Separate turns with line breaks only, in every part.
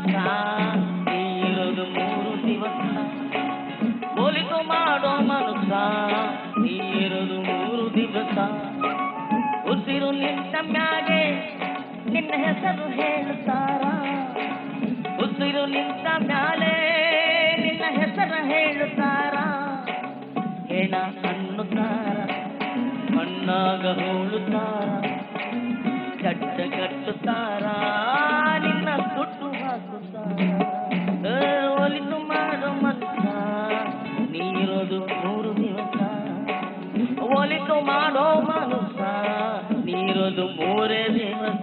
ಮನುಷ್ಯ ನೀರೋದು ಮೂರು ದಿವಸ ಹೋಲಿಕೆ ಮಾಡೋ ಮನುಷ್ಯ ನೀರೋದು ಮೂರು ದಿವಸ ಉಸಿರು ನಿಂತ ಮ್ಯಾಗೆ ನಿನ್ನ ಹೆಸರು ಹೇಳುತ್ತಾರ ಉಸಿರು ನಿಂತ ಮ್ಯಾಲೆ ನಿನ್ನ ಹೆಸರು ಹೇಳುತ್ತಾರ ಹೆಣ ಅನ್ನುತ್ತಾರ ಮಣ್ಣಾಗ ಹೋಳುತ್ತಾರ ಚಟ್ಟ ಕಟ್ಟುತ್ತಾರ ನಿನ್ನ ಸುಟ್ಟು ಹಾಕುತ್ತಾರ ಏ, ಒಲಿದು ಮಾಡೋ ಮನುಷ್ಯ ನೀರೋದು ಮೂರು ದಿವಸ ಒಲಿದು ಮಾಡೋ ಮನುಷ್ಯ ನೀರೋದು ಮೂರೇ ದಿವಸ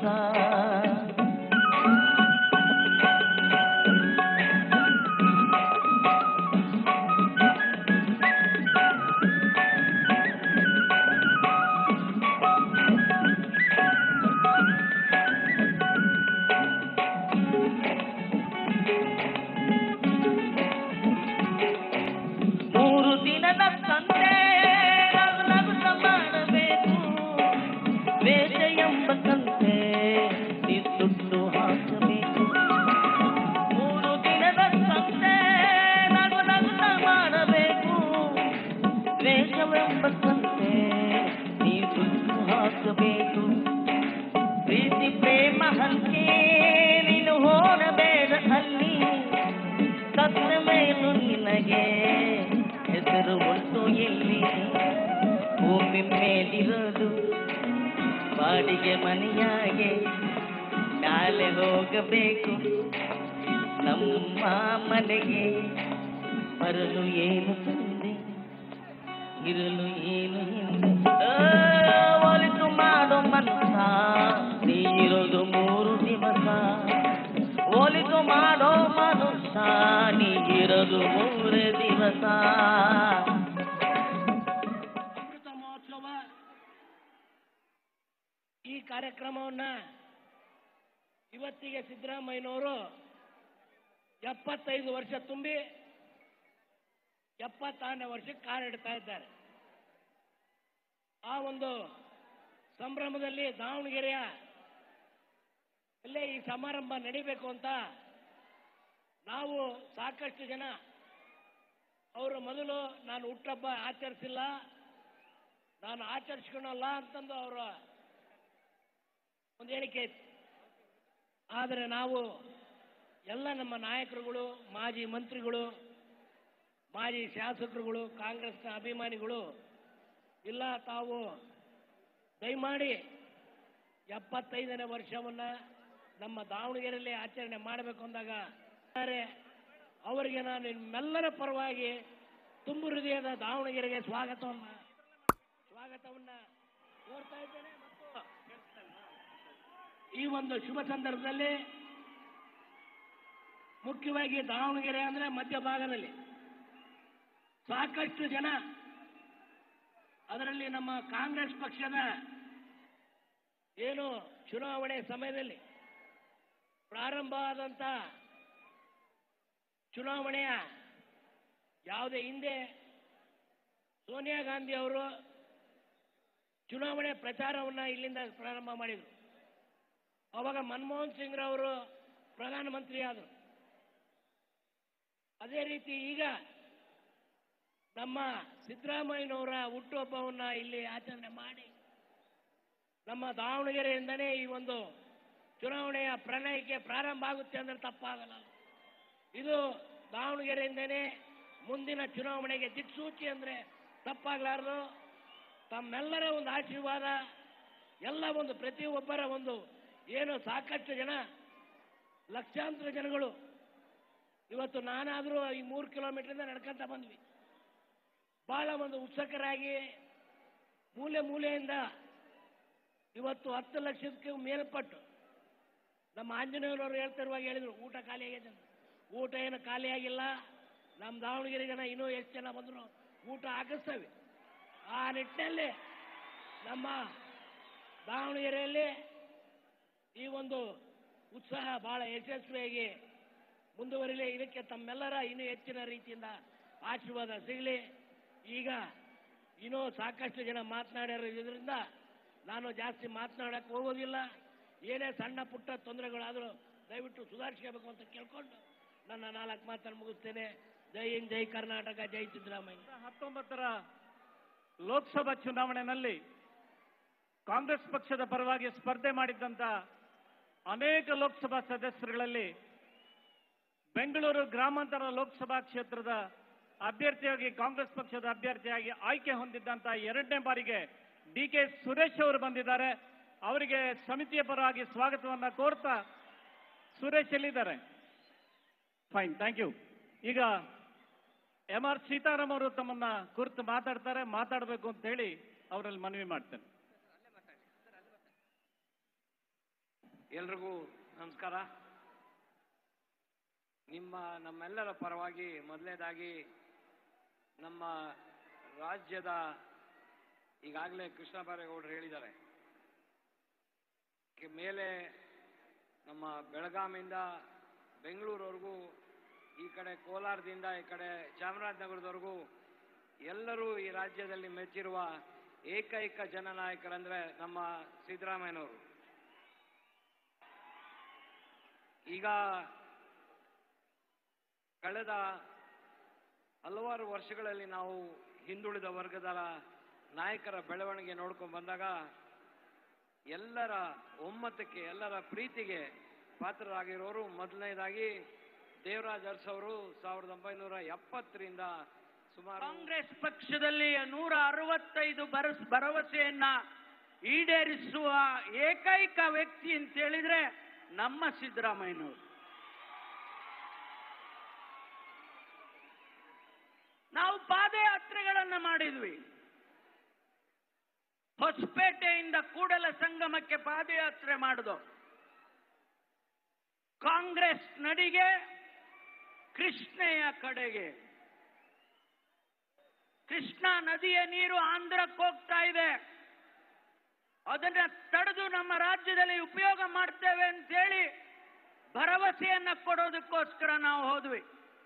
ಮೂರು ದಿನದ ಸಂತೆ ನಗು ನಗುತ್ತ ಮಾಡಬೇಕು ವೇಷ ಎಂಬ ಸಂತೆ ನೀ ಸುಟ್ಟು ಹಾಕಬೇಕು ಮೂರು ದಿನದ ಸಂತೆ ನಗು ನಗುತ್ತ ಮಾಡಬೇಕು ವೇಷವೆಂಬ ಸಂತೆ ನೀ ಸುಟ್ಟು ಹಾಕಬೇಕು ಪ್ರೀತಿ ಪ್ರೇಮ ಹಂಚಿ ನೀನು ಹೋಗಬೇಡ ಅಲ್ಲಿ ಸತ್ತ ಮೇಲೂ ನಿನಗೆ ಹೆಸರು ಉಂಟು ಎಲ್ಲಿ ಭೂಮಿ ಮೇಲಿರೋದು ಬಾಡಿಗೆ ಮನೆಯಾಗೆ ನಾಳೆ ಹೋಗಬೇಕು ನಮ್ಮ ಮನೆಗೆ ಬರಲು ಏನು ತಂದೆ ಇರಲು ಏನು ಹಿಂದೆ ಆ, ಒಲಿತು ಮಾಡೋ ಮನಸ್ಸ ನೀರೋದು ಮೂರು ದಿವಸ ಒಲಿತು ಮಾಡೋ ಮನುಷ್ಯ ನೀಗಿರೋದು ಮೂರೇ ದಿವಸ
ಅಮೃತ ಮಹೋತ್ಸವ ಈ ಕಾರ್ಯಕ್ರಮವನ್ನ ಇವತ್ತಿಗೆ ಸಿದ್ದರಾಮಯ್ಯನವರು ಎಪ್ಪತ್ತೈದು ವರ್ಷ ತುಂಬಿ ಎಪ್ಪತ್ತಾರನೇ ವರ್ಷಕ್ಕೆ ಕಾಲಿಡ್ತಾ ಇದ್ದಾರೆ ಆ ಒಂದು ಸಂಭ್ರಮದಲ್ಲಿ ದಾವಣಗೆರೆಯ ಅಲ್ಲೇ ಈ ಸಮಾರಂಭ ನಡಿಬೇಕು ಅಂತ ನಾವು ಸಾಕಷ್ಟು ಜನ ಅವರು ಮೊದಲು ನಾನು ಹುಟ್ಟಹಬ್ಬ ಆಚರಿಸಿಲ್ಲ ನಾನು ಆಚರಿಸ್ಕೊಳಲ್ಲ ಅಂತಂದು ಅವರ ಒಂದು ಹೇಳಿಕೆ ಇತ್ತು ಆದರೆ ನಾವು ಎಲ್ಲ ನಮ್ಮ ನಾಯಕರುಗಳು ಮಾಜಿ ಮಂತ್ರಿಗಳು ಮಾಜಿ ಶಾಸಕರುಗಳು ಕಾಂಗ್ರೆಸ್ನ ಅಭಿಮಾನಿಗಳು ಇಲ್ಲ ತಾವು ದಯಮಾಡಿ ಎಪ್ಪತ್ತೈದನೇ ವರ್ಷವನ್ನ ನಮ್ಮ ದಾವಣಗೆರೆಯಲ್ಲಿ ಆಚರಣೆ ಮಾಡಬೇಕು ಅಂದಾಗ ಆದರೆ ಅವರಿಗೆ ನಾನು ನಿಮ್ಮೆಲ್ಲರ ಪರವಾಗಿ ತುಂಬು ಹೃದಯದ ದಾವಣಗೆರೆಗೆ ಸ್ವಾಗತವನ್ನ ಸ್ವಾಗತವನ್ನ ಕೋರ್ತಾ ಇದ್ದೇನೆ ಮತ್ತು ಈ ಒಂದು ಶುಭ ಸಂದರ್ಭದಲ್ಲಿ ಮುಖ್ಯವಾಗಿ ದಾವಣಗೆರೆ ಅಂದ್ರೆ ಮಧ್ಯಭಾಗದಲ್ಲಿ ಸಾಕಷ್ಟು ಜನ ಅದರಲ್ಲಿ ನಮ್ಮ ಕಾಂಗ್ರೆಸ್ ಪಕ್ಷದ ಏನು ಚುನಾವಣೆ ಸಮಯದಲ್ಲಿ ಪ್ರಾರಂಭ ಆದಂತ ಚುನಾವಣೆಯ ಯಾವುದೇ ಹಿಂದೆ ಸೋನಿಯಾ ಗಾಂಧಿ ಅವರು ಚುನಾವಣೆ ಪ್ರಚಾರವನ್ನ ಇಲ್ಲಿಂದ ಪ್ರಾರಂಭ ಮಾಡಿದರು ಅವಾಗ ಮನಮೋಹನ್ ಸಿಂಗ್ ರವರು ಪ್ರಧಾನಮಂತ್ರಿ ಆದರು ಅದೇ ರೀತಿ ಈಗ ನಮ್ಮ ಸಿದ್ದರಾಮಯ್ಯನವರ ಹುಟ್ಟುಹಬ್ಬವನ್ನ ಇಲ್ಲಿ ಆಚರಣೆ ಮಾಡಿ ನಮ್ಮ ದಾವಣಗೆರೆಯಿಂದನೇ ಈ ಒಂದು ಚುನಾವಣೆಯ ಪ್ರಣಯಕ್ಕೆ ಪ್ರಾರಂಭ ಆಗುತ್ತೆ ಅಂದ್ರೆ ತಪ್ಪಾಗಲ್ಲ ಇದು ದಾವಣಗೆರೆಯಿಂದನೇ ಮುಂದಿನ ಚುನಾವಣೆಗೆ ದಿಕ್ಸೂಚಿ ಅಂದ್ರೆ ತಪ್ಪಾಗಲಾರದು ತಮ್ಮೆಲ್ಲರ ಒಂದು ಆಶೀರ್ವಾದ ಎಲ್ಲ ಒಂದು ಪ್ರತಿಯೊಬ್ಬರ ಒಂದು ಏನು ಸಾಕಷ್ಟು ಜನ ಲಕ್ಷಾಂತರ ಜನಗಳು ಇವತ್ತು ನಾನಾದರೂ ಈ ಮೂರು ಕಿಲೋಮೀಟರಿಂದ ನಡ್ಕೊಂತ ಬಂದ್ವಿ ಬಹಳ ಒಂದು ಉತ್ಸುಕರಾಗಿ ಮೂಲೆ ಮೂಲೆಯಿಂದ ಇವತ್ತು ಹತ್ತು ಲಕ್ಷಕ್ಕೆ ಮೇಲ್ಪಟ್ಟು ನಮ್ಮ ಆಂಜನೇಯರವರು ಹೇಳ್ತಿರುವಾಗ ಹೇಳಿದ್ರು ಊಟ ಖಾಲಿ ಆಗಿದೆ ಅಂತ. ಊಟ ಏನು ಖಾಲಿ ಆಗಿಲ್ಲ ನಮ್ಮ ದಾವಣಗೆರೆ ಜನ ಇನ್ನೂ ಎಷ್ಟು ಜನ ಬಂದ್ರು ಊಟ ಹಾಕಿಸ್ತೇವೆ ಆ ನಿಟ್ಟಿನಲ್ಲಿ ನಮ್ಮ ದಾವಣಗೆರೆಯಲ್ಲಿ ಈ ಒಂದು ಉತ್ಸಾಹ ಬಹಳ ಯಶಸ್ವಿಯಾಗಿ ಮುಂದುವರಿಲಿ ಇದಕ್ಕೆ ತಮ್ಮೆಲ್ಲರ ಇನ್ನೂ ಹೆಚ್ಚಿನ ರೀತಿಯಿಂದ ಆಶೀರ್ವಾದ ಸಿಗಲಿ ಈಗ ಇನ್ನೂ ಸಾಕಷ್ಟು ಜನ ಮಾತನಾಡಿರೋದ್ರಿಂದ ನಾನು ಜಾಸ್ತಿ ಮಾತನಾಡಕ್ಕೆ ಹೋಗೋದಿಲ್ಲ ಏನೇ ಸಣ್ಣ ಪುಟ್ಟ ತೊಂದರೆಗಳಾದರೂ ದಯವಿಟ್ಟು ಸುಧಾರಿಸ್ಕೋಬೇಕು ಅಂತ ಕೇಳ್ಕೊಂಡು ನನ್ನ ನಾಲ್ಕು ಮಾತನ್ನು ಮುಗಿಸ್ತೇನೆ ಜೈ ಹಿಂದ್ ಜೈ ಕರ್ನಾಟಕ ಜೈ ಸಿದ್ದರಾಮಯ್ಯ
ಹತ್ತೊಂಬತ್ತರ ಲೋಕಸಭಾ ಚುನಾವಣೆಯಲ್ಲಿ ಕಾಂಗ್ರೆಸ್ ಪಕ್ಷದ ಪರವಾಗಿ ಸ್ಪರ್ಧೆ ಮಾಡಿದ್ದಂತ ಅನೇಕ ಲೋಕಸಭಾ ಸದಸ್ಯರುಗಳಲ್ಲಿ ಬೆಂಗಳೂರು ಗ್ರಾಮಾಂತರ ಲೋಕಸಭಾ ಕ್ಷೇತ್ರದ ಅಭ್ಯರ್ಥಿಯಾಗಿ ಕಾಂಗ್ರೆಸ್ ಪಕ್ಷದ ಅಭ್ಯರ್ಥಿಯಾಗಿ ಆಯ್ಕೆ ಹೊಂದಿದ್ದಂತ ಎರಡನೇ ಬಾರಿಗೆ ಡಿ ಕೆ ಸುರೇಶ್ ಅವರು ಬಂದಿದ್ದಾರೆ ಅವರಿಗೆ ಸಮಿತಿಯ ಪರವಾಗಿ ಸ್ವಾಗತವನ್ನ ಕೋರ್ತಾ ಸುರೇಶ್ ಎಲ್ಲಿದ್ದಾರೆ ಫೈನ್ ಥ್ಯಾಂಕ್ ಯು ಈಗ ಎಂ ಆರ್ ಸೀತಾರಾಮ್ ಅವರು ತಮ್ಮನ್ನ ಕುರಿತು ಮಾತಾಡ್ತಾರೆ ಮಾತಾಡಬೇಕು ಅಂತ ಹೇಳಿ ಅವರಲ್ಲಿ ಮನವಿ ಮಾಡ್ತೇನೆ
ಎಲ್ರಿಗೂ ನಮಸ್ಕಾರ ನಿಮ್ಮ ನಮ್ಮೆಲ್ಲರ ಪರವಾಗಿ ಮೊದಲನೇದಾಗಿ ನಮ್ಮ ರಾಜ್ಯದ ಈಗಾಗಲೇ ಕೃಷ್ಣ ಬೈರೇಗೌಡರು ಹೇಳಿದ್ದಾರೆ ಕೆ- ಮೇಲೆ ನಮ್ಮ ಬೆಳಗಾಮಿಂದ ಬೆಂಗಳೂರವರೆಗೂ ಈ ಕಡೆ ಕೋಲಾರದಿಂದ ಈ ಕಡೆ ಚಾಮರಾಜನಗರದವರೆಗೂ ಎಲ್ಲರೂ ಈ ರಾಜ್ಯದಲ್ಲಿ ಮೆಚ್ಚಿರುವ ಏಕೈಕ ಜನನಾಯಕರಂದ್ರೆ ನಮ್ಮ ಸಿದ್ದರಾಮಯ್ಯನವರು ಈಗ ಕಳೆದ ಹಲವಾರು ವರ್ಷಗಳಲ್ಲಿ ನಾವು ಹಿಂದುಳಿದ ವರ್ಗದ ನಾಯಕರ ಬೆಳವಣಿಗೆ ನೋಡ್ಕೊಂಡು ಬಂದಾಗ ಎಲ್ಲರ ಒಮ್ಮತಕ್ಕೆ ಎಲ್ಲರ ಪ್ರೀತಿಗೆ ಪಾತ್ರರಾಗಿರೋರು ಮೊದಲನೇದಾಗಿ ದೇವರಾಜ್ ಅರಸ್ ಅವರು ಸಾವಿರದ ಒಂಬೈನೂರ ಎಪ್ಪತ್ತರಿಂದ ಸುಮಾರು
ಕಾಂಗ್ರೆಸ್ ಪಕ್ಷದಲ್ಲಿ ನೂರ ಅರವತ್ತೈದು ಬರಸ್ ಭರವಸೆಯನ್ನ ಈಡೇರಿಸುವ ಏಕೈಕ ವ್ಯಕ್ತಿ ಅಂತ ಹೇಳಿದ್ರೆ ನಮ್ಮ ಸಿದ್ದರಾಮಯ್ಯನವರು ನಾವು ಪಾದಯಾತ್ರೆಗಳನ್ನ ಮಾಡಿದ್ವಿ ಹೊಸಪೇಟೆಯಿಂದ ಕೂಡಲ ಸಂಗಮಕ್ಕೆ ಪಾದಯಾತ್ರೆ ಮಾಡುದು ಕಾಂಗ್ರೆಸ್ ನಡಿಗೆ ಕೃಷ್ಣೆಯ ಕಡೆಗೆ ಕೃಷ್ಣಾ ನದಿಯ ನೀರು ಆಂಧ್ರಕ್ಕೆ ಹೋಗ್ತಾ ಇದೆ ಅದನ್ನ ತಡೆದು ನಮ್ಮ ರಾಜ್ಯದಲ್ಲಿ ಉಪಯೋಗ ಮಾಡ್ತೇವೆ ಅಂತ ಹೇಳಿ ಭರವಸೆಯನ್ನ ಕೊಡೋದಕ್ಕೋಸ್ಕರ ನಾವು ಹೋದ್ವಿ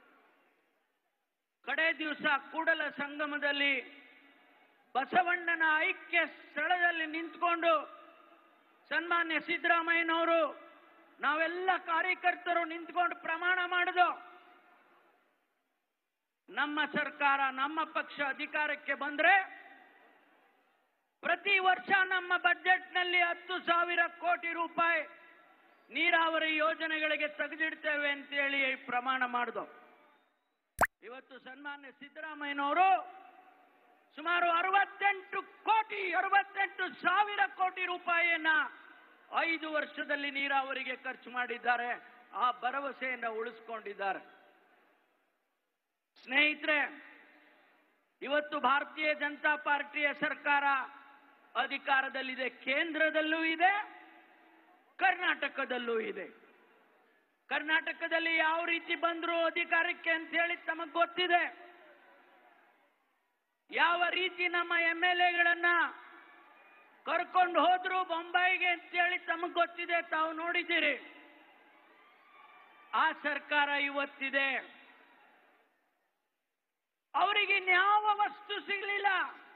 ಕಡೆ ದಿವಸ ಕೂಡಲ ಸಂಗಮದಲ್ಲಿ ಬಸವಣ್ಣನ ಐಕ್ಯ ಸ್ಥಳದಲ್ಲಿ ನಿಂತ್ಕೊಂಡು ಸನ್ಮಾನ್ಯ ಸಿದ್ದರಾಮಯ್ಯನವರು ನಾವೆಲ್ಲ ಕಾರ್ಯಕರ್ತರು ನಿಂತ್ಕೊಂಡು ಪ್ರಮಾಣ ಮಾಡಿದು ನಮ್ಮ ಸರ್ಕಾರ ನಮ್ಮ ಪಕ್ಷ ಅಧಿಕಾರಕ್ಕೆ ಬಂದ್ರೆ ಪ್ರತಿ ವರ್ಷ ನಮ್ಮ ಬಜೆಟ್ನಲ್ಲಿ ಹತ್ತು ಸಾವಿರ ಕೋಟಿ ರೂಪಾಯಿ ನೀರಾವರಿ ಯೋಜನೆಗಳಿಗೆ ತೆಗೆದಿಡ್ತೇವೆ ಅಂತೇಳಿ ಪ್ರಮಾಣ ಮಾಡಿದು ಇವತ್ತು ಸನ್ಮಾನ್ಯ ಸಿದ್ದರಾಮಯ್ಯನವರು ಸುಮಾರು ಅರವತ್ತೆಂಟು ಕೋಟಿ ಅರವತ್ತೆಂಟು ಸಾವಿರ ಕೋಟಿ ರೂಪಾಯಿಯನ್ನ ಐದು ವರ್ಷದಲ್ಲಿ ನೀರಾವರಿಗೆ ಖರ್ಚು ಮಾಡಿದ್ದಾರೆ ಆ ಭರವಸೆಯನ್ನ ಉಳಿಸ್ಕೊಂಡಿದ್ದಾರೆ ಸ್ನೇಹಿತರೆ ಇವತ್ತು ಭಾರತೀಯ ಜನತಾ ಪಾರ್ಟಿಯ ಸರ್ಕಾರ ಅಧಿಕಾರದಲ್ಲಿದೆ ಕೇಂದ್ರದಲ್ಲೂ ಇದೆ ಕರ್ನಾಟಕದಲ್ಲೂ ಇದೆ ಕರ್ನಾಟಕದಲ್ಲಿ ಯಾವ ರೀತಿ ಬಂದ್ರು ಅಧಿಕಾರಕ್ಕೆ ಅಂತ ಹೇಳಿ ತಮಗ್ ಗೊತ್ತಿದೆ ಯಾವ ರೀತಿ ನಮ್ಮ ಎಂ ಎಲ್ ಎಗಳನ್ನ ಕರ್ಕೊಂಡು ಹೋದ್ರು ಬೊಂಬಾಯಿಗೆ ಅಂತ ಹೇಳಿ ತಮಗ್ ಗೊತ್ತಿದೆ ತಾವು ನೋಡಿದ್ದೀರಿ ಆ ಸರ್ಕಾರ ಇವತ್ತಿದೆ ಅವರಿಗೆ ಇನ್ಯಾವ ವಸ್ತು ಸಿಗಲಿಲ್ಲ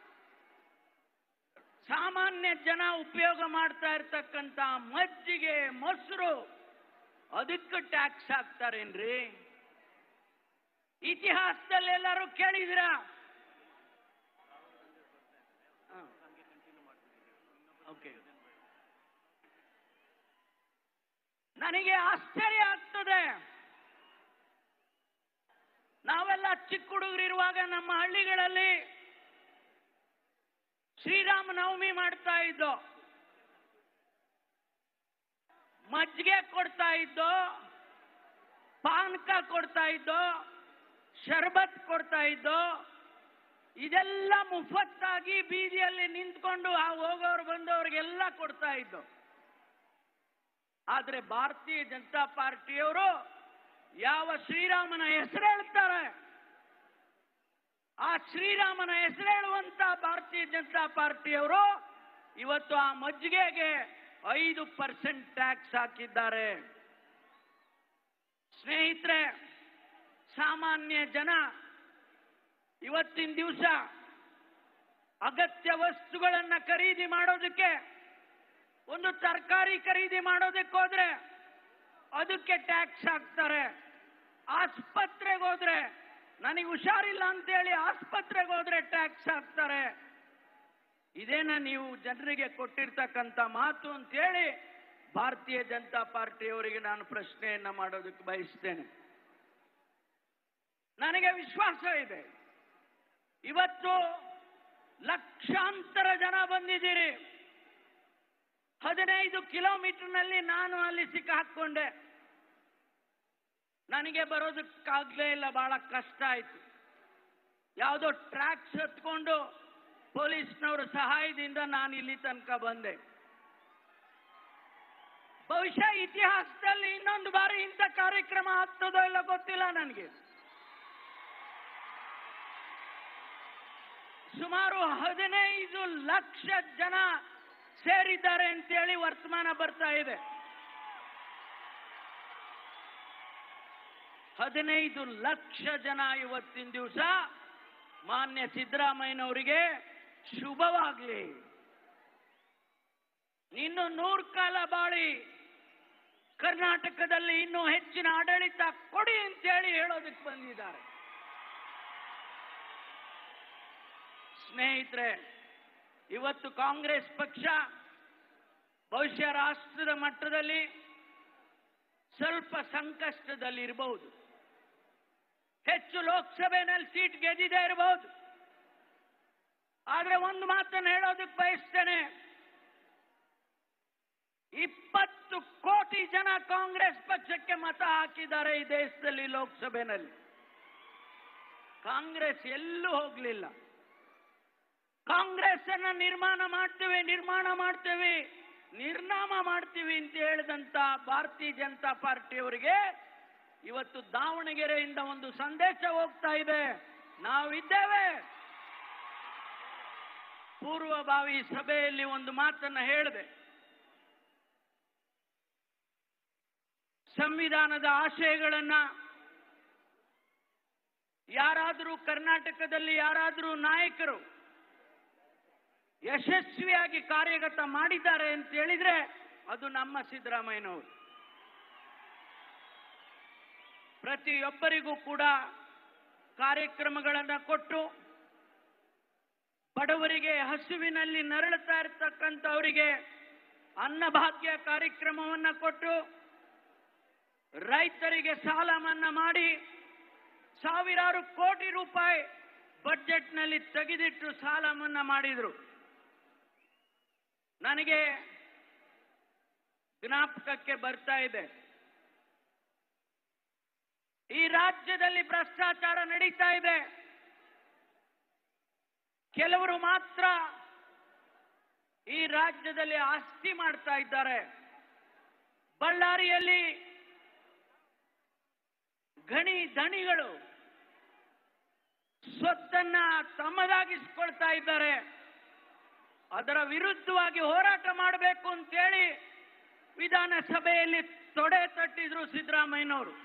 ಸಾಮಾನ್ಯ ಜನ ಉಪಯೋಗ ಮಾಡ್ತಾ ಇರ್ತಕ್ಕಂತ ಮಜ್ಜಿಗೆ ಮೊಸರು ಅದಕ್ಕೆ ಟ್ಯಾಕ್ಸ್ ಹಾಕ್ತಾರೇನ್ರಿ ಇತಿಹಾಸದಲ್ಲಿ ಎಲ್ಲರೂ ಕೇಳಿದಿರ ಓಕೆ ನನಗೆ ಆಶ್ಚರ್ಯ ಆಗ್ತದೆ ನಾವೆಲ್ಲ ಚಿಕ್ಕ ಹುಡುಗರಿರುವಾಗ ನಮ್ಮ ಹಳ್ಳಿಗಳಲ್ಲಿ ಶ್ರೀರಾಮ ನವಮಿ ಮಾಡ್ತಾ ಇದ್ದೋ ಮಜ್ಜಿಗೆ ಕೊಡ್ತಾ ಇದ್ದೋ ಪಾನಕ ಕೊಡ್ತಾ ಇದ್ದೋ ಶರ್ಬತ್ ಕೊಡ್ತಾ ಇದ್ದೋ ಇದೆಲ್ಲ ಮುಫತ್ತಾಗಿ ಬೀದಿಯಲ್ಲಿ ನಿಂತ್ಕೊಂಡು ಆ ಹೋಗೋರು ಬಂದವ್ರಿಗೆಲ್ಲ ಕೊಡ್ತಾ ಇದ್ದು ಆದ್ರೆ ಭಾರತೀಯ ಜನತಾ ಪಾರ್ಟಿಯವರು ಯಾವ ಶ್ರೀರಾಮನ ಹೆಸರು ಹೇಳ್ತಾರೆ ಆ ಶ್ರೀರಾಮನ ಹೆಸರು ಹೇಳುವಂತ ಭಾರತೀಯ ಜನತಾ ಪಾರ್ಟಿಯವರು ಇವತ್ತು ಆ ಮಜ್ಜಿಗೆಗೆ ಐದು ಪರ್ಸೆಂಟ್ ಟ್ಯಾಕ್ಸ್ ಹಾಕಿದ್ದಾರೆ ಸ್ನೇಹಿತರೆ ಸಾಮಾನ್ಯ ಜನ ಇವತ್ತಿನ ದಿವಸ ಅಗತ್ಯ ವಸ್ತುಗಳನ್ನ ಖರೀದಿ ಮಾಡೋದಕ್ಕೆ ಒಂದು ತರಕಾರಿ ಖರೀದಿ ಮಾಡೋದಕ್ಕೆ ಹೋದ್ರೆ ಅದಕ್ಕೆ ಟ್ಯಾಕ್ಸ್ ಹಾಕ್ತಾರೆ ಆಸ್ಪತ್ರೆಗೆ ಹೋದ್ರೆ ನನಗೆ ಹುಷಾರಿಲ್ಲ ಅಂತೇಳಿ ಆಸ್ಪತ್ರೆಗೆ ಹೋದ್ರೆ ಟ್ಯಾಕ್ಸ್ ಹಾಕ್ತಾರೆ ಇದೇನ ನೀವು ಜನರಿಗೆ ಕೊಟ್ಟಿರ್ತಕ್ಕಂಥ ಮಾತು ಅಂತೇಳಿ ಭಾರತೀಯ ಜನತಾ ಪಾರ್ಟಿಯವರಿಗೆ ನಾನು ಪ್ರಶ್ನೆಯನ್ನ ಮಾಡೋದಕ್ಕೆ ಬಯಸ್ತೇನೆ ನನಗೆ ವಿಶ್ವಾಸ ಇದೆ ಇವತ್ತು ಲಕ್ಷಾಂತರ ಜನ ಬಂದಿದ್ದೀರಿ ಹದಿನೈದು ಕಿಲೋಮೀಟರ್ನಲ್ಲಿ ನಾನು ಅಲ್ಲಿ ಸಿಕ್ಕಾಕೊಂಡೆ ನನಗೆ ಬರೋದಕ್ಕಾಗ್ಲೇ ಇಲ್ಲ ಬಹಳ ಕಷ್ಟ ಆಯ್ತು ಯಾವುದೋ ಟ್ರ್ಯಾಕ್ಸ್ ಹತ್ಕೊಂಡು ಪೊಲೀಸ್ನವರ ಸಹಾಯದಿಂದ ನಾನು ಇಲ್ಲಿ ತನಕ ಬಂದೆ ಬಹುಶಃ ಇತಿಹಾಸದಲ್ಲಿ ಇನ್ನೊಂದು ಬಾರಿ ಇಂಥ ಕಾರ್ಯಕ್ರಮ ಆಗ್ತದೋ ಇಲ್ಲ ಗೊತ್ತಿಲ್ಲ ನನಗೆ ಸುಮಾರು ಹದಿನೈದು ಲಕ್ಷ ಜನ ಸೇರಿದ್ದಾರೆ ಅಂತೇಳಿ ವರ್ತಮಾನ ಬರ್ತಾ ಇದೆ ಹದಿನೈದು ಲಕ್ಷ ಜನ ಇವತ್ತಿನ ದಿವಸ ಮಾನ್ಯ ಸಿದ್ದರಾಮಯ್ಯನವರಿಗೆ ಶುಭವಾಗ್ಲಿ ಇನ್ನು ನೂರು ಕಾಲ ಬಾಳಿ ಕರ್ನಾಟಕದಲ್ಲಿ ಇನ್ನೂ ಹೆಚ್ಚಿನ ಆಡಳಿತ ಕೊಡಿ ಅಂತೇಳಿ ಹೇಳೋದಕ್ಕೆ ಬಂದಿದ್ದಾರೆ ಸ್ನೇಹಿತರೆ ಇವತ್ತು ಕಾಂಗ್ರೆಸ್ ಪಕ್ಷ ಬಹುಶಃ ರಾಷ್ಟ್ರದ ಮಟ್ಟದಲ್ಲಿ ಸ್ವಲ್ಪ ಸಂಕಷ್ಟದಲ್ಲಿ ಇರಬಹುದು ಹೆಚ್ಚು ಲೋಕಸಭೆಯಲ್ಲಿ ಸೀಟ್ ಗೆದ್ದಿದೆ ಇರಬಹುದು ಆದ್ರೆ ಒಂದು ಮಾತನ್ನು ಹೇಳೋದಕ್ಕೆ ಬಯಸ್ತೇನೆ ಇಪ್ಪತ್ತು ಕೋಟಿ ಜನ ಕಾಂಗ್ರೆಸ್ ಪಕ್ಷಕ್ಕೆ ಮತ ಹಾಕಿದ್ದಾರೆ ಈ ದೇಶದಲ್ಲಿ ಲೋಕಸಭೆಯಲ್ಲಿ ಕಾಂಗ್ರೆಸ್ ಎಲ್ಲೂ ಹೋಗ್ಲಿಲ್ಲ ಕಾಂಗ್ರೆಸ್ ಅನ್ನ ನಿರ್ಮಾಣ ಮಾಡ್ತೀವಿ ನಿರ್ಮಾಣ ಮಾಡ್ತೀವಿ ನಿರ್ನಾಮ ಮಾಡ್ತೀವಿ ಅಂತ ಹೇಳಿದಂತ ಭಾರತೀಯ ಜನತಾ ಪಾರ್ಟಿಯವರಿಗೆ ಇವತ್ತು ದಾವಣಗೆರೆಯಿಂದ ಒಂದು ಸಂದೇಶ ಹೋಗ್ತಾ ಇದೆ ನಾವಿದ್ದೇವೆ ಪೂರ್ವಭಾವಿ ಸಭೆಯಲ್ಲಿ ಒಂದು ಮಾತನ್ನ ಹೇಳಿದೆ ಸಂವಿಧಾನದ ಆಶಯಗಳನ್ನ ಯಾರಾದರೂ ಕರ್ನಾಟಕದಲ್ಲಿ ಯಾರಾದರೂ ನಾಯಕರು ಯಶಸ್ವಿಯಾಗಿ ಕಾರ್ಯಗತ ಮಾಡಿದ್ದಾರೆ ಅಂತ ಹೇಳಿದ್ರೆ ಅದು ನಮ್ಮ ಸಿದ್ದರಾಮಯ್ಯನವರು ಪ್ರತಿಯೊಬ್ಬರಿಗೂ ಕೂಡ ಕಾರ್ಯಕ್ರಮಗಳನ್ನು ಕೊಟ್ಟು ಬಡವರಿಗೆ ಹಸುವಿನಲ್ಲಿ ನರಳುತ್ತಾ ಇರತಕ್ಕಂಥವರಿಗೆ ಅನ್ನಭಾಗ್ಯ ಕಾರ್ಯಕ್ರಮವನ್ನ ಕೊಟ್ಟು ರೈತರಿಗೆ ಸಾಲ ಮನ್ನಾ ಮಾಡಿ ಸಾವಿರಾರು ಕೋಟಿ ರೂಪಾಯಿ ಬಜೆಟ್ನಲ್ಲಿ ತೆಗೆದಿಟ್ಟು ಸಾಲ ಮನ್ನಾ ಮಾಡಿದ್ರು ನನಗೆ ಜ್ಞಾಪಕಕ್ಕೆ ಬರ್ತಾ ಇದೆ ಈ ರಾಜ್ಯದಲ್ಲಿ ಭ್ರಷ್ಟಾಚಾರ ನಡೀತಾ ಇದೆ ಕೆಲವರು ಮಾತ್ರ ಈ ರಾಜ್ಯದಲ್ಲಿ ಆಸ್ತಿ ಮಾಡ್ತಾ ಇದ್ದಾರೆ ಬಳ್ಳಾರಿಯಲ್ಲಿ ಗಣಿ ದಣಿಗಳು ಸ್ವತ್ತನ್ನ ತಮ್ಮದಾಗಿಸ್ಕೊಳ್ತಾ ಇದ್ದಾರೆ ಅದರ ವಿರುದ್ಧವಾಗಿ ಹೋರಾಟ ಮಾಡಬೇಕು ಅಂತೇಳಿ ವಿಧಾನಸಭೆಯಲ್ಲಿ ತೊಡೆ ತಟ್ಟಿದ್ರು ಸಿದ್ದರಾಮಯ್ಯನವರು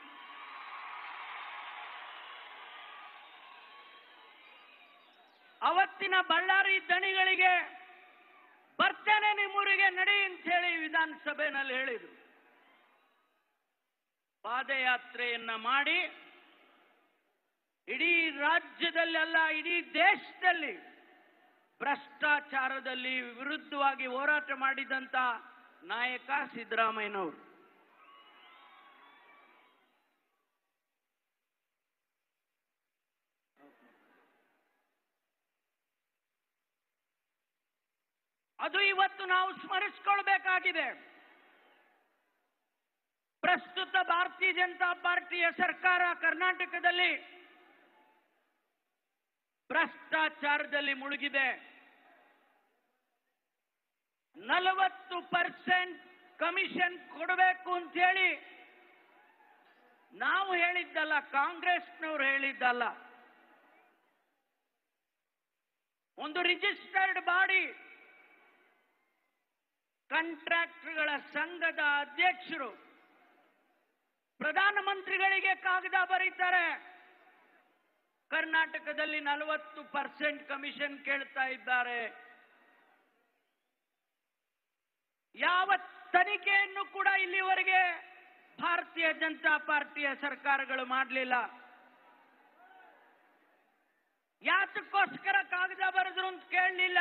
ಅವತ್ತಿನ ಬಳ್ಳಾರಿ ದಣಿಗಳಿಗೆ ಬರ್ತೇನೆ ನಿಮ್ಮೂರಿಗೆ ನಡಿ ಅಂತ ಹೇಳಿ ವಿಧಾನಸಭೆಯಲ್ಲಿ ಹೇಳಿದ್ರು ಪಾದಯಾತ್ರೆಯನ್ನ ಮಾಡಿ ಇಡೀ ರಾಜ್ಯದಲ್ಲೆಲ್ಲ ಇಡೀ ದೇಶದಲ್ಲಿ ಭ್ರಷ್ಟಾಚಾರದಲ್ಲಿ ವಿರುದ್ಧವಾಗಿ ಹೋರಾಟ ಮಾಡಿದಂತ ನಾಯಕ ಸಿದ್ದರಾಮಯ್ಯನವರು ಅದು ಇವತ್ತು ನಾವು ಸ್ಮರಿಸಿಕೊಳ್ಬೇಕಾಗಿದೆ ಪ್ರಸ್ತುತ ಭಾರತೀಯ ಜನತಾ ಪಾರ್ಟಿಯ ಸರ್ಕಾರ ಕರ್ನಾಟಕದಲ್ಲಿ ಭ್ರಷ್ಟಾಚಾರದಲ್ಲಿ ಮುಳುಗಿದೆ ನಲವತ್ತು ಪರ್ಸೆಂಟ್ ಕಮಿಷನ್ ಕೊಡಬೇಕು ಅಂತ ಹೇಳಿ ನಾವು ಹೇಳಿದ್ದಲ್ಲ ಕಾಂಗ್ರೆಸ್ನವ್ರು ಹೇಳಿದ್ದಲ್ಲ ಒಂದು ರಿಜಿಸ್ಟರ್ಡ್ ಬಾಡಿ ಕಾಂಟ್ರಾಕ್ಟರ್ಗಳ ಸಂಘದ ಅಧ್ಯಕ್ಷರು ಪ್ರಧಾನಮಂತ್ರಿಗಳಿಗೆ ಕಾಗದ ಬರೀತಾರೆ ಕರ್ನಾಟಕದಲ್ಲಿ ನಲವತ್ತು ಪರ್ಸೆಂಟ್ ಕಮಿಷನ್ ಕೇಳ್ತಾ ಇದ್ದಾರೆ ಯಾವ ತನಿಖೆಯನ್ನು ಕೂಡ ಇಲ್ಲಿವರೆಗೆ ಭಾರತೀಯ ಜನತಾ ಪಾರ್ಟಿಯ ಸರ್ಕಾರಗಳು ಮಾಡಲಿಲ್ಲ ಯಾತಕ್ಕೋಸ್ಕರ ಕಾಗದ ಬರೆದ್ರು ಅಂತ ಕೇಳಲಿಲ್ಲ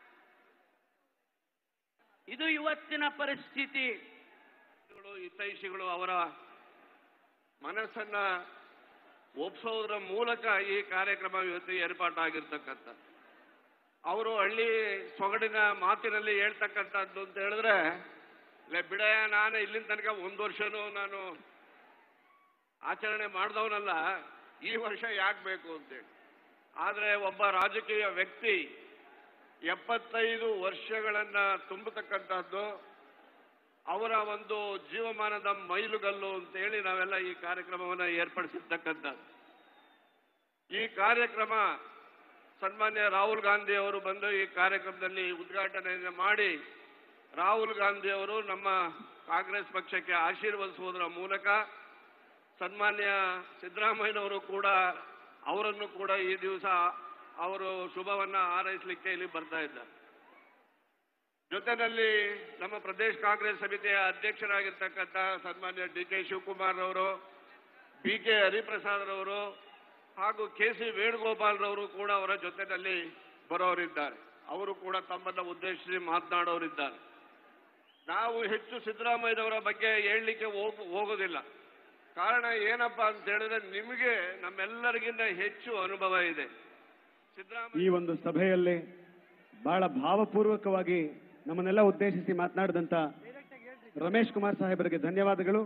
ಇದು ಇವತ್ತಿನ ಪರಿಸ್ಥಿತಿ
ಗಳು, ಹಿತೈಷಿಗಳು ಅವರ ಮನಸ್ಸನ್ನ ಒಪ್ಸೋದ್ರ ಮೂಲಕ ಈ ಕಾರ್ಯಕ್ರಮ ಇವತ್ತು ಏರ್ಪಾಟಾಗಿರ್ತಕ್ಕಂಥ ಅವರು ಹಳ್ಳಿ ಸೊಗಡಿನ ಮಾತಿನಲ್ಲಿ ಹೇಳ್ತಕ್ಕಂಥದ್ದು ಅಂತ ಹೇಳಿದ್ರೆ ಲೇ ಬಿಡಯ್ಯ ನಾನು ಇಲ್ಲಿನ ತನಕ ಒಂದು ವರ್ಷನೂ ನಾನು ಆಚರಣೆ ಮಾಡಿದವನಲ್ಲ ಈ ವರ್ಷ ಯಾಕೆ ಬೇಕು ಅಂತೇಳಿ ಆದರೆ ಒಬ್ಬ ರಾಜಕೀಯ ವ್ಯಕ್ತಿ ಎಪ್ಪತ್ತೈದು ವರ್ಷಗಳನ್ನ ತುಂಬತಕ್ಕಂಥದ್ದು ಅವರ ಒಂದು ಜೀವಮಾನದ ಮೈಲುಗಲ್ಲು ಅಂತೇಳಿ ನಾವೆಲ್ಲ ಈ ಕಾರ್ಯಕ್ರಮವನ್ನು ಏರ್ಪಡಿಸಿರ್ತಕ್ಕಂಥದ್ದು ಈ ಕಾರ್ಯಕ್ರಮ ಸನ್ಮಾನ್ಯ ರಾಹುಲ್ ಗಾಂಧಿ ಅವರು ಬಂದು ಈ ಕಾರ್ಯಕ್ರಮದಲ್ಲಿ ಉದ್ಘಾಟನೆಯನ್ನು ಮಾಡಿ ರಾಹುಲ್ ಗಾಂಧಿ ಅವರು ನಮ್ಮ ಕಾಂಗ್ರೆಸ್ ಪಕ್ಷಕ್ಕೆ ಆಶೀರ್ವದಿಸುವುದರ ಮೂಲಕ ಸನ್ಮಾನ್ಯ ಸಿದ್ದರಾಮಯ್ಯನವರು ಕೂಡ ಅವರನ್ನು ಕೂಡ ಈ ದಿವಸ ಅವರು ಶುಭವನ್ನ ಹಾರೈಸಲಿಕ್ಕೆ ಇಲ್ಲಿ ಬರ್ತಾ ಇದ್ದಾರೆ ಜೊತೆಯಲ್ಲಿ ನಮ್ಮ ಪ್ರದೇಶ ಕಾಂಗ್ರೆಸ್ ಸಮಿತಿಯ ಅಧ್ಯಕ್ಷರಾಗಿರ್ತಕ್ಕಂಥ ಸನ್ಮಾನ್ಯ ಡಿ ಕೆ ಶಿವಕುಮಾರ್ ಅವರು ಬಿ ಕೆ ಹರಿಪ್ರಸಾದ್ ರವರು ಹಾಗೂ ಕೆ ಸಿ ವೇಣುಗೋಪಾಲ್ ರವರು ಕೂಡ ಅವರ ಜೊತೆಯಲ್ಲಿ ಬರೋರಿದ್ದಾರೆ ಅವರು ಕೂಡ ತಮ್ಮನ್ನ ಉದ್ದೇಶಿಸಿ ಮಾತನಾಡೋರಿದ್ದಾರೆ ನಾವು ಹೆಚ್ಚು ಸಿದ್ದರಾಮಯ್ಯನವರ ಬಗ್ಗೆ ಹೇಳಲಿಕ್ಕೆ ಹೋಗ್ ಹೋಗೋದಿಲ್ಲ ಕಾರಣ ಏನಪ್ಪಾ ಅಂತ ಹೇಳಿದ್ರೆ ನಿಮಗೆ ನಮ್ಮೆಲ್ಲರಿಗಿಂತ ಹೆಚ್ಚು ಅನುಭವ ಇದೆ ಸಿದ್ದರಾಮಯ್ಯ
ಈ ಒಂದು ಸಭೆಯಲ್ಲಿ ಬಹಳ ಭಾವಪೂರ್ವಕವಾಗಿ ನಮ್ಮನ್ನೆಲ್ಲ ಉದ್ದೇಶಿಸಿ ಮಾತನಾಡಿದಂತ ರಮೇಶ್ ಕುಮಾರ್ ಸಾಹೇಬರಿಗೆ ಧನ್ಯವಾದಗಳು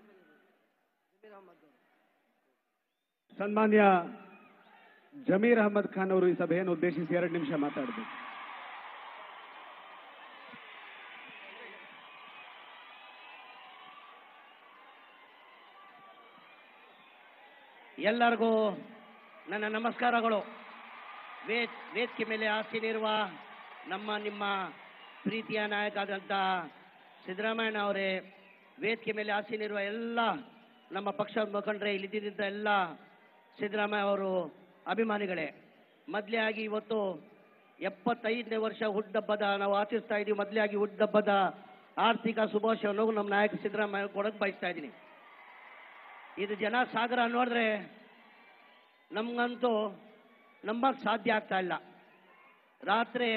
ಸನ್ಮಾನ್ಯ ಜಮೀರ್ ಅಹಮದ್ ಖಾನ್ ಅವರು ಈ ಸಭೆಯನ್ನು ಉದ್ದೇಶಿಸಿ ಎರಡು ನಿಮಿಷ ಮಾತಾಡಬೇಕು
ಎಲ್ಲರಿಗೂ ನನ್ನ ನಮಸ್ಕಾರಗಳು ವೇದ್ ವೇದಿಕೆ ಮೇಲೆ ಆಸೀನಿರುವ ನಮ್ಮ ನಿಮ್ಮ ಪ್ರೀತಿಯ ನಾಯಕ ಆದಂಥ ಸಿದ್ದರಾಮಯ್ಯ ಅವರೇ ವೇದಿಕೆ ಮೇಲೆ ಆಸೀನಿರುವ ಎಲ್ಲ ನಮ್ಮ ಪಕ್ಷದ ಮುಖಂಡರೇ ಇಲ್ಲಿದ್ದಂಥ ಎಲ್ಲ ಸಿದ್ದರಾಮಯ್ಯ ಅವರು ಅಭಿಮಾನಿಗಳೇ ಮೊದಲೇ ಆಗಿ ಇವತ್ತು ಎಪ್ಪತ್ತೈದನೇ ವರ್ಷ ಹುಟ್ಟುಹಬ್ಬದ ನಾವು ಆಚರಿಸ್ತಾ ಇದ್ದೀವಿ ಮೊದಲೇ ಆಗಿ ಹುಟ್ಟುಹಬ್ಬದ ಆರ್ಥಿಕ ಶುಭಾಶಯವನ್ನು ನಮ್ಮ ನಾಯಕ ಸಿದ್ದರಾಮಯ್ಯ ಕೊಡಕ್ಕೆ ಬಯಸ್ತಾ ಇದ್ದೀನಿ ಇದು ಜನ ಸಾಗರ ನೋಡಿದ್ರೆ ನಮಗಂತೂ ನಂಬಕ್ ಸಾಧ್ಯ ಆಗ್ತಾ ಇಲ್ಲ ರಾತ್ರಿ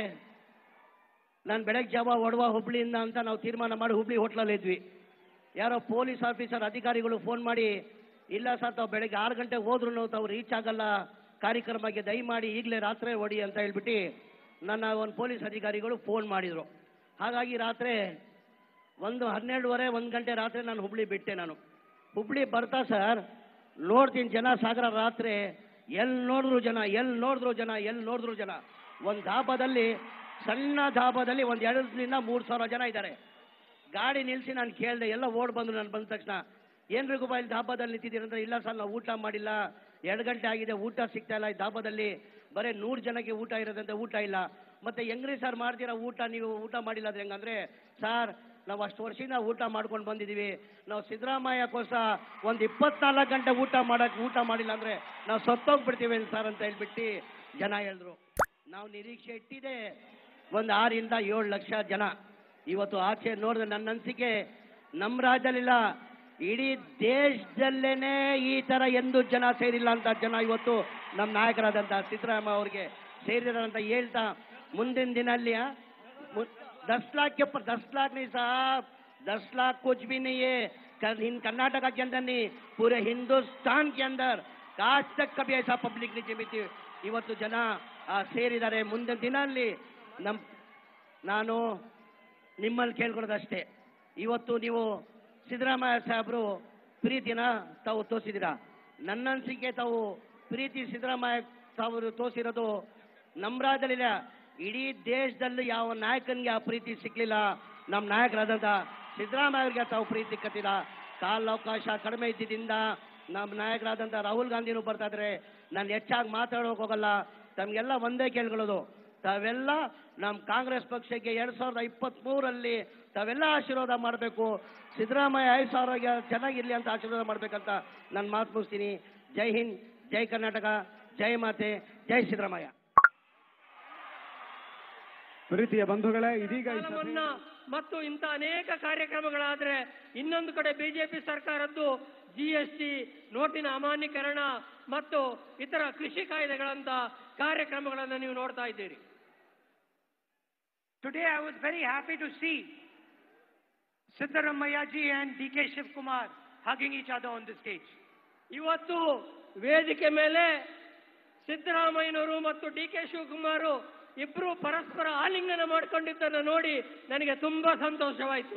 ನಾನು ಬೆಳಗ್ಗೆ ಜಾವ ಒಡವ ಹುಬ್ಳಿಯಿಂದ ಅಂತ ನಾವು ತೀರ್ಮಾನ ಮಾಡಿ ಹುಬ್ಳಿ ಹೋಟ್ಲಲ್ಲಿ ಇದ್ವಿ ಯಾರೋ ಪೊಲೀಸ್ ಆಫೀಸರ್ ಅಧಿಕಾರಿಗಳು ಫೋನ್ ಮಾಡಿ ಇಲ್ಲ ಸರ್ ತಾವು ಬೆಳಗ್ಗೆ ಆರು ಗಂಟೆಗೆ ಹೋದ್ರು ತಾವು ರೀಚ್ ಆಗಲ್ಲ ಕಾರ್ಯಕ್ರಮಕ್ಕೆ ದಯಮಾಡಿ ಈಗಲೇ ರಾತ್ರಿ ಹೊಡಿ ಅಂತ ಹೇಳ್ಬಿಟ್ಟು ನನ್ನ ಒಂದು ಪೊಲೀಸ್ ಅಧಿಕಾರಿಗಳು ಫೋನ್ ಮಾಡಿದರು ಹಾಗಾಗಿ ರಾತ್ರಿ ಒಂದು ಹನ್ನೆರಡುವರೆ ಒಂದು ಗಂಟೆ ರಾತ್ರಿ ನಾನು ಹುಬ್ಳಿ ಬಿಟ್ಟೆ ನಾನು ಹುಬ್ಳಿ ಬರ್ತಾ ಸರ್ ನೋಡ್ತೀನಿ ಜನ ಸಾಗರ ರಾತ್ರಿ ಎಲ್ಲಿ ನೋಡಿದ್ರು ಜನ ಎಲ್ಲಿ ನೋಡಿದ್ರು ಜನ ಎಲ್ಲಿ ನೋಡಿದ್ರು ಜನ ಒಂದು ಧಾಬಾದಲ್ಲಿ ಸಣ್ಣ ಧಾಬಾದಲ್ಲಿ ಒಂದು ಎರಡರಿಂದ ಮೂರು ಸಾವಿರ ಜನ ಇದ್ದಾರೆ ಗಾಡಿ ನಿಲ್ಲಿಸಿ ನಾನು ಕೇಳಿದೆ ಎಲ್ಲ ಓಡ್ ಬಂದ್ರು ನಾನು ಬಂದ ತಕ್ಷಣ ಏನ್ರಿ ಗುಬಾ ಇಲ್ಲಿ ಧಾಬಾದಲ್ಲಿ ನಿಂತಿದ್ದೀರಿ ಅಂದ್ರೆ ಇಲ್ಲ ಸರ್ ನಾವು ಊಟ ಮಾಡಿಲ್ಲ ಎರಡು ಗಂಟೆ ಆಗಿದೆ ಊಟ ಸಿಗ್ತಾ ಇಲ್ಲ ಈ ಧಾಬಾದಲ್ಲಿ ಬರೀ ನೂರು ಜನಕ್ಕೆ ಊಟ ಇರೋದಂತೆ ಊಟ ಇಲ್ಲ ಮತ್ತೆ ಹೆಂಗ್ರಿ ಸರ್ ಮಾಡ್ತೀರಾ ಊಟ ನೀವು ಊಟ ಮಾಡಿಲ್ಲ ಅಂದ್ರೆ ಹೆಂಗಂದ್ರೆ ಸರ್ ನಾವು ಅಷ್ಟು ವರ್ಷದಿಂದ ಊಟ ಮಾಡ್ಕೊಂಡು ಬಂದಿದ್ದೀವಿ ನಾವು ಸಿದ್ದರಾಮಯ್ಯಕ್ಕೋಸ್ಕರ ಒಂದು ಇಪ್ಪತ್ನಾಲ್ಕು ಗಂಟೆ ಊಟ ಮಾಡಕ್ ಊಟ ಮಾಡಿಲ್ಲ ಅಂದ್ರೆ ನಾವು ಸತ್ತೋಗ್ಬಿಡ್ತೀವಿ ಸರ್ ಅಂತ ಹೇಳ್ಬಿಟ್ಟು ಜನ ಹೇಳಿದ್ರು ನಾವು ನಿರೀಕ್ಷೆ ಇಟ್ಟಿದೆ ಒಂದು ಆರಿಂದ ಏಳು ಲಕ್ಷ ಜನ ಇವತ್ತು ಆಚೆ ನೋಡಿದ್ರೆ ನನ್ನ ಅನಿಸಿಕೆ ನಮ್ಮ ರಾಜ್ಯದಲ್ಲಿಲ್ಲ ಇಡೀ ದೇಶದಲ್ಲೇನೆ ಈ ತರ ಎಂದು ಜನ ಸೇರಿಲ್ಲ ಅಂತ ಜನ ಇವತ್ತು ನಮ್ಮ ನಾಯಕರಾದಂಥ ಸಿದ್ದರಾಮಯ್ಯ ಅವ್ರಿಗೆ ಸೇರಿದಾರೆ ಅಂತ ಹೇಳ್ತಾ ಮುಂದಿನ ದಿನ ಅಲ್ಲಿ ಆ, मु- दस लाख के ऊपर दस लाख नहीं साहब दस लाख कुछ भी नहीं है कर- हिंद कर्नाटका के अंदर नहीं पूरे हिंदुस्तान के अंदर आज तक कभी ऐसा पब्लिक नहीं जमी थी ಇವತ್ತು ಜನ ಆ, ಸೇರಿದ್ದಾರೆ ಮುಂದಿನ ದಿನ ಅಲ್ಲಿ ನಮ್ ನಾನು ನಿಮ್ಮಲ್ಲಿ ಕೇಳ್ಕೊಳ್ಳೋದಷ್ಟೇ ಇವತ್ತು ನೀವು ಸಿದ್ದರಾಮಯ್ಯ ಸಾಹೇಬರು ಪ್ರೀತಿನ ತಾವು ತೋರಿಸಿದ್ದೀರಾ ನನ್ನ ಅನಿಸಿಕೆ ತಾವು ಪ್ರೀತಿ ಸಿದ್ದರಾಮಯ್ಯ ತಾವು ತೋರಿಸಿರೋದು ನಮ್ಮ ರಾಜ್ಯದಲ್ಲಿಲ್ಲ ಇಡೀ ದೇಶದಲ್ಲಿ ಯಾವ ನಾಯಕನಿಗೆ ಆ ಪ್ರೀತಿ ಸಿಕ್ಲಿಲ್ಲ ನಮ್ಮ ನಾಯಕರಾದಂಥ ಸಿದ್ದರಾಮಯ್ಯ ಅವರಿಗೆ ತಾವು ಪ್ರೀತಿ ಕತ್ತಿಲ್ಲ ಕಾಲಾವಕಾಶ ಕಡಿಮೆ ಇದ್ದಿದ್ದರಿಂದ ನಮ್ಮ ನಾಯಕರಾದಂಥ ರಾಹುಲ್ ಗಾಂಧಿನೂ ಬರ್ತಾ ಇದ್ದಾರೆ ನಾನು ಹೆಚ್ಚಾಗಿ ಮಾತಾಡೋಕೆ ಹೋಗಲ್ಲ ತಮಗೆಲ್ಲ ಒಂದೇ ಕೇಳ್ಕೊಳ್ಳೋದು ತಾವೆಲ್ಲ ನಮ್ಮ ಕಾಂಗ್ರೆಸ್ ಪಕ್ಷಕ್ಕೆ ಎರಡ್ ಸಾವಿರದ ಇಪ್ಪತ್ತ್ ಮೂರಲ್ಲಿ ತಾವೆಲ್ಲ ಆಶೀರ್ವಾದ ಮಾಡಬೇಕು ಸಿದ್ದರಾಮಯ್ಯ ಐದು ಸಾವಿರ ಚೆನ್ನಾಗಿರ್ಲಿ ಅಂತ ಆಶೀರ್ವಾದ ಮಾಡ್ಬೇಕಂತ ನಾನು ಮಾತು ಮುಗಿಸ್ತೀನಿ ಜೈ ಹಿಂದ್ ಜೈ ಕರ್ನಾಟಕ ಜೈ ಮಾತೆ ಜೈ ಸಿದ್ದರಾಮಯ್ಯ
ಪ್ರೀತಿಯ ಬಂಧುಗಳೇ ಇದೀಗ ಈ
ಸಾಲವನ್ನ
ಸಭೆ-
ಮತ್ತು ಇಂಥ ಅನೇಕ ಕಾರ್ಯಕ್ರಮಗಳಾದ್ರೆ ಇನ್ನೊಂದು ಕಡೆ ಬಿಜೆಪಿ ಸರ್ಕಾರದ್ದು ಜಿ ಎಸ್ ಟಿ ನೋಟಿನ ಅಮಾನ್ಯೀಕರಣ ಮತ್ತು ಇತರ ಕೃಷಿ ಕಾಯ್ದೆಗಳಂತ ಕಾರ್ಯಕ್ರಮಗಳನ್ನು ನೀವು ನೋಡ್ತಾ ಇದ್ದೀರಿ
Today I was very happy to see Siddharamaya ji and DK Shiv Kumar hugging each other on the stage.
ಇವತ್ತು ವೇದಿಕೆ ಮೇಲೆ ಸಿದ್ದರಾಮಯ್ಯನವರು ಮತ್ತು ಡಿ ಕೆ ಶಿವಕುಮಾರ್ ಇಬ್ರು ಪರಸ್ಪರ ಆಲಿಂಗನ ಮಾಡಿಕೊಂಡಿದ್ದನ್ನು ನೋಡಿ ನನಗೆ ತುಂಬಾ ಸಂತೋಷವಾಯಿತು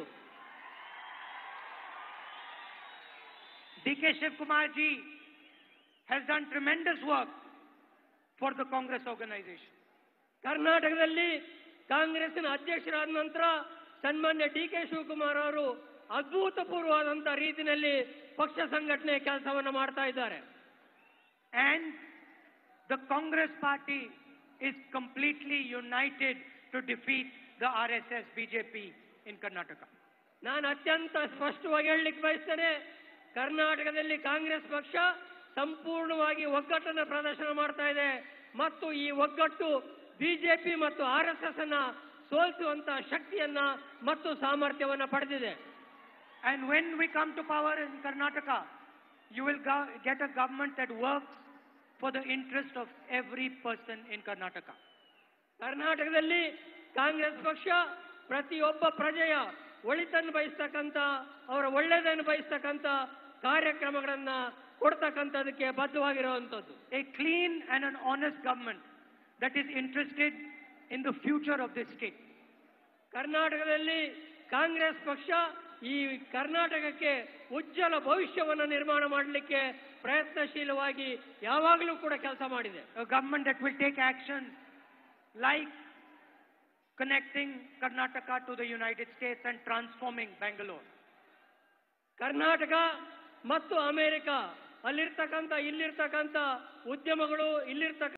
DK Shiv Kumar ji has done tremendous work for the Congress organization.
ಕರ್ನಾಟಕದಲ್ಲಿ ಕಾಂಗ್ರೆಸ್ಸಿನ ಅಧ್ಯಕ್ಷರಾದ ನಂತರ ಸನ್ಮಾನ್ಯ ಡಿ ಕೆ ಶಿವಕುಮಾರ್ ಅವರು ಅಭೂತಪೂರ್ವವಾದಂಥ ರೀತಿಯಲ್ಲಿ ಪಕ್ಷ ಸಂಘಟನೆ ಕೆಲಸವನ್ನು ಮಾಡ್ತಾ ಇದ್ದಾರೆ
And the Congress party is completely united to defeat the RSS BJP in Karnataka.
ನಾನು ಅತ್ಯಂತ ಸ್ಪಷ್ಟವಾಗಿ ಹೇಳಲಿಕ್ಕೆ ಬಯಸ್ತೇನೆ ಕರ್ನಾಟಕದಲ್ಲಿ ಕಾಂಗ್ರೆಸ್ ಪಕ್ಷ ಸಂಪೂರ್ಣವಾಗಿ ಒಗ್ಗಟ್ಟನ್ನು ಪ್ರದರ್ಶನ ಮಾಡ್ತಾ ಇದೆ ಮತ್ತು ಈ ಒಗ್ಗಟ್ಟು ಬಿಜೆಪಿ ಮತ್ತು ಆರ್ ಎಸ್ ಎಸ್ ಅನ್ನ ಸೋಲಿಸುವಂತ ಶಕ್ತಿಯನ್ನ ಮತ್ತು ಸಾಮರ್ಥ್ಯವನ್ನ ಪಡೆದಿದೆ
And when we come to power in Karnataka, you will go- get a government that works for the interest of every person in Karnataka.
ಕರ್ನಾಟಕದಲ್ಲಿ ಕಾಂಗ್ರೆಸ್ ಪಕ್ಷ ಪ್ರತಿಯೊಬ್ಬ ಪ್ರಜೆಯ ಒಳಿತನ್ನು ಬಯಸ್ತಕ್ಕಂಥ ಅವರ ಒಳ್ಳೆಯದನ್ನು ಬಯಸ್ತಕ್ಕಂಥ ಕಾರ್ಯಕ್ರಮಗಳನ್ನ ಕೊಡ್ತಕ್ಕಂಥದಕ್ಕೆ ಬದ್ಧವಾಗಿರುವಂಥದ್ದು
A clean and an honest government that is interested in the future of this state.
ಕರ್ನಾಟಕದಲ್ಲಿ ಕಾಂಗ್ರೆಸ್ ಪಕ್ಷ ಈ ಕರ್ನಾಟಕಕ್ಕೆ ಉಜ್ವಲ ಭವಿಷ್ಯವನ್ನು ನಿರ್ಮಾಣ ಮಾಡಲಿಕ್ಕೆ ಪ್ರಯತ್ನಶೀಲವಾಗಿ ಯಾವಾಗಲೂ ಕೂಡ ಕೆಲಸ ಮಾಡಿದೆ
A government that will take action like connecting Karnataka to the United States and transforming Bangalore.
Karnataka ಮತ್ತು ಅಮೆರಿಕ ಅಲ್ಲಿರ್ತಕ್ಕಂಥ ಇಲ್ಲಿರ್ತಕ್ಕಂಥ ಉದ್ಯಮಗಳು ಇಲ್ಲಿರ್ತಕ್ಕಂಥ